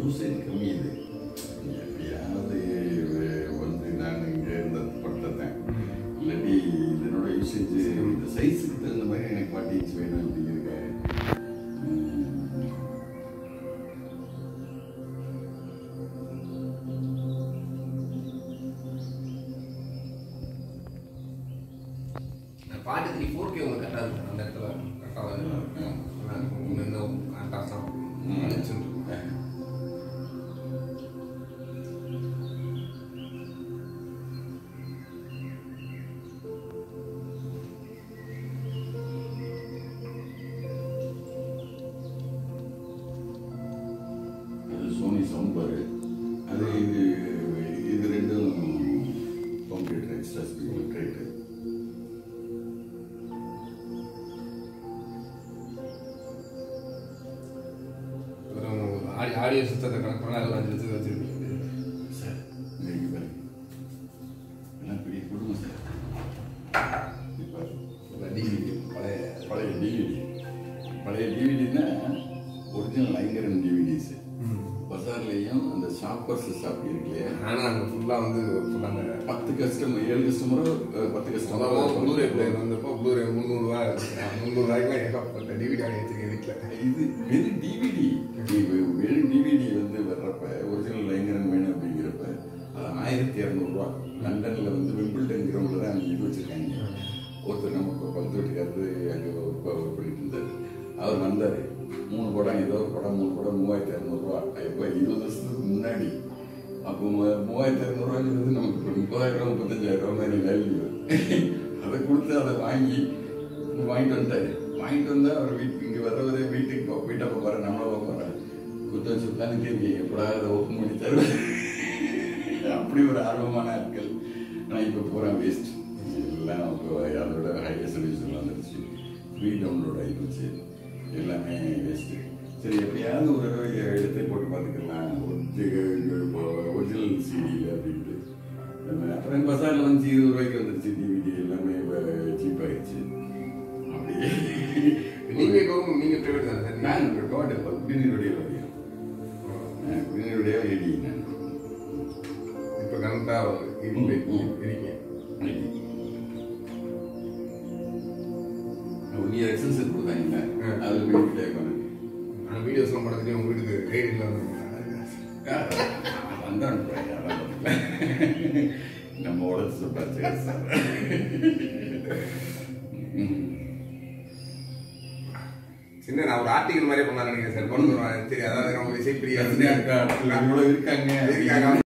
usage கம்மி இது எப்பயாவது வந்து நான் இங்கே இருந்த படுத்தேன் இல்லாட்டி இதனோட யூசேஜ் இந்த சைஸுக்கு தகுந்த மாதிரி எனக்கு ஃபார்ட்டி இன்ச் வேணும் அப்படிங்கிறக்க பாட்டு த்ரீ ஃபோர் கே உங்களுக்கு கரெக்டாக இருக்கும் அந்த இடத்துல கரெக்டாக இன்னும் கரெக்டாக அழிச்சுட்டு அது சோனி சவுண்ட் பாரு அது இது இது ரெண்டும் கம்ப்யூட்டர் எக்ஸ்ட்ரா ஸ்பீக்கர் ரேட்டு ஆடி ஆடியோ சிஸ்டத்தை கனெக்ட் பண்ணால் எல்லாம் அஞ்சு லட்சம் வச்சிருக்கீங்க சார் இங்கே பாரு எல்லாம் பெரிய குடும்பம் சார் இப்போ டிவிடி பழைய பழைய டிவிடி பழைய டிவிடினா ஒரிஜினல் ஐங்கரன் டிவிடிஸ் பஜார்லேயும் அந்த ஷாப்பர்ஸ் ஷாப் இருக்கு இல்லையா ஆனால் அங்கே ஃபுல்லாக வந்து ஃபுல்லாக அந்த பத்து கஸ்டமர் ஏழு கஸ்டமரோ பத்து முதல்ல ப்ளூரே கஸ்டமர் பிளேயர் வந்தப்போ ப்ளூரே முந்நூறுரூவா முந்நூறுவாய்க்குலாம் ஏகப்பட்ட டிவிடி அங்கே வச்சிருக்கேன் வீட்டில் இது வெறும் டிவிடி வெறும் டிவிடி வந்து வர்றப்ப ஒரிஜினல் லைங்கரன் வேணும் அப்படிங்கிறப்ப அது ஆயிரத்தி இரநூறுவா லண்டன்ல வந்து விம்பிள்டன் கிரவுண்டில் தான் அங்கே இது வச்சிருக்காங்க ஒருத்தர் நமக்கு பக்கத்து வீட்டுக்காரரு அங்கே ஒர்க் ஒர்க் பண்ணிட்டு இருந்தார் அவர் வந்தார் மூணு படம் ஏதோ ஒரு படம் மூணு படம் மூவாயிரத்தி இரநூறுவா எப்போ இருபது வருஷத்துக்கு முன்னாடி அப்போ மூ- மூவாயிரத்தி இரநூறுவாங்கிறது நமக்கு இப்போ முப்பதாயிரம் ரூபா முப்பத்தஞ்சாயிரம் ரூபா மாதிரி வேல்யூ அதை கொடுத்து அதை வாங்கி வாங்கிட்டு வந்தாரு வாங்கிட்டு வந்தா அவர் வீட்டுக்கு இங்கே வர்றவரே வீட்டுக்கு போ- வீட்டை போகிறார் நம்மள போகிறார் குத்த வச்சு உட்காந்து எப்படா அதை ஓப்பன் பண்ணி தருவார் அப்படி ஒரு ஆர்வமான ஆட்கள் ஆனால் இப்போ பூரா வேஸ்ட் எல்லாம் இப்போ அதோட ஹையர் சர்வீஸ் வந்துருச்சு ஃப்ரீ டவுன்லோட் ஆகிடுச்சு எல்லாமே வேஸ்ட்டு சரி எப்படியாவது ஒரு தடவை எடுத்து போட்டு பார்த்துக்கலாம் ஒரிஜினல் சிடியில் அப்படின்ட்டு நம்ம அப்புறம் பசாரில் வந்து இருபது ரூபாய்க்கு வந்துருச்சு டிவிடி எல்லாமே சீப் ஆயிடுச்சு அப்படியே நீங்கள் கவர்மெண்ட் நீங்கள் ப்ரைவேட் தானே சார் நான் கவர்மெண்ட் குடிநீருடைய வரையும் குடிநீருடைய ஏடி நான் இப்போ கரெக்டாக இருக்கீங்க உன்னிய எக்ஸசைஸ் கொடுத்தாங்க அதில் போய் பண்ணு அந்த வீடியோஸ்லாம் படத்துலேயே உங்கள் வீட்டுக்கு கைடில் வந்து வந்தான் நம்ம உடச்சு சொல்றாச்சு சார் சின்ன நான் ஒரு ஆர்டிகல் மாதிரியே பண்ணலாம் நினைக்கிறேன் சார் கொண்டு வருவேன் சரி அதாவது நம்ம இசைப்பிரியா வந்து இவ்வளோ இருக்காங்க இருக்காங்க